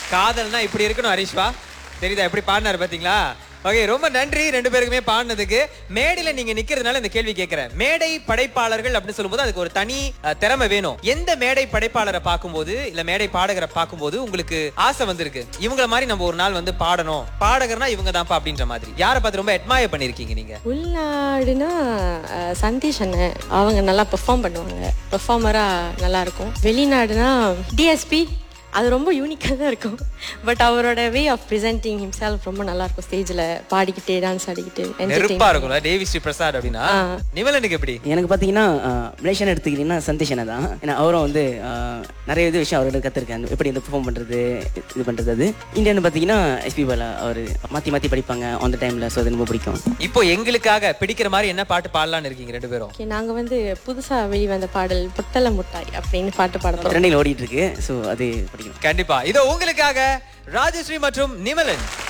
காதல்னா இப்படி இருக்கணும் ஹரிஷ்வா தெரியுதா எப்படி பாடினாரு பாத்தீங்களா ஓகே ரொம்ப நன்றி ரெண்டு பேருக்குமே பாடினதுக்கு மேடையில நீங்க நிக்கிறதுனால இந்த கேள்வி கேட்கிறேன் மேடை படைப்பாளர்கள் அப்படின்னு சொல்லும்போது அதுக்கு ஒரு தனி அஹ், திறமை வேணும் எந்த மேடை படைப்பாளரை பார்க்கும்போது இல்ல மேடை பாடகரை பார்க்கும்போது உங்களுக்கு ஆசை வந்திருக்கு இவங்கள மாதிரி நம்ம ஒரு நாள் வந்து பாடணும் பாடகர்னா இவங்க தான்ப்பா அப்படின்ற மாதிரி யாரை பார்த்து ரொம்ப அட்மயர் பண்ணிருக்கீங்க நீங்க உள்நாடுனா அஹ், சந்தீஷ் அண்ணன் அவங்க நல்லா பெர்ஃபார்ம் பண்ணுவாங்க பெர்ஃபார்மராக நல்லா இருக்கும் வெளிநாடுனா டிஎஸ்பி அது ரொம்ப யூனிக்காக தான் இருக்கும் பட் அவரோட வே ஆஃப் ப்ரெசென்டிங் ஹிம்செல்ஃப் ரொம்ப நல்லா இருக்கும் ஸ்டேஜில் பாடிக்கிட்டே டான்ஸ் ஆடிக்கிட்டு நெருப்பா entertain இருக்கும்ல தேவி ஸ்ரீ பிரசாத் அப்படின்னா ஆ. நிமலனுக்கு எப்படி எனக்கு பார்த்தீங்கன்னா மலேசியன் எடுத்துக்கிட்டிங்கன்னா சந்தீஷ் அண்ணா தான் ஏன்னா அவரும் வந்து ஆஹ், நிறைய இது விஷயம் அவர்கிட்ட கற்றுருக்கேன் எப்படி இந்த பெர்ஃபார்ம் பண்ணுறது இது பண்ணுறது அது இந்தியன் பார்த்தீங்கன்னா எஸ்பி பாலா அவர் மாற்றி மாற்றி படிப்பாங்க அந்த டைமில் ஸோ அது ரொம்ப பிடிக்கும் இப்போ எங்களுக்காக பிடிக்கிற மாதிரி என்ன பாட்டு பாடலாம்னு இருக்கீங்க ரெண்டு பேரும் ஓகே நாங்கள் வந்து புதுசாக வெளிவந்த பாடல் பொட்டல முட்டாய் அப்படின்னு பாட்டு பாட போகிறோம் ட்ரெண்டிங்கில் ஓடிட்டு இருக்கு ஸோ அது பிடிக்கும் கண்டிப்பா இதோ உங்களுக்காக ராஜஸ்ரீ மற்றும் நிமலன்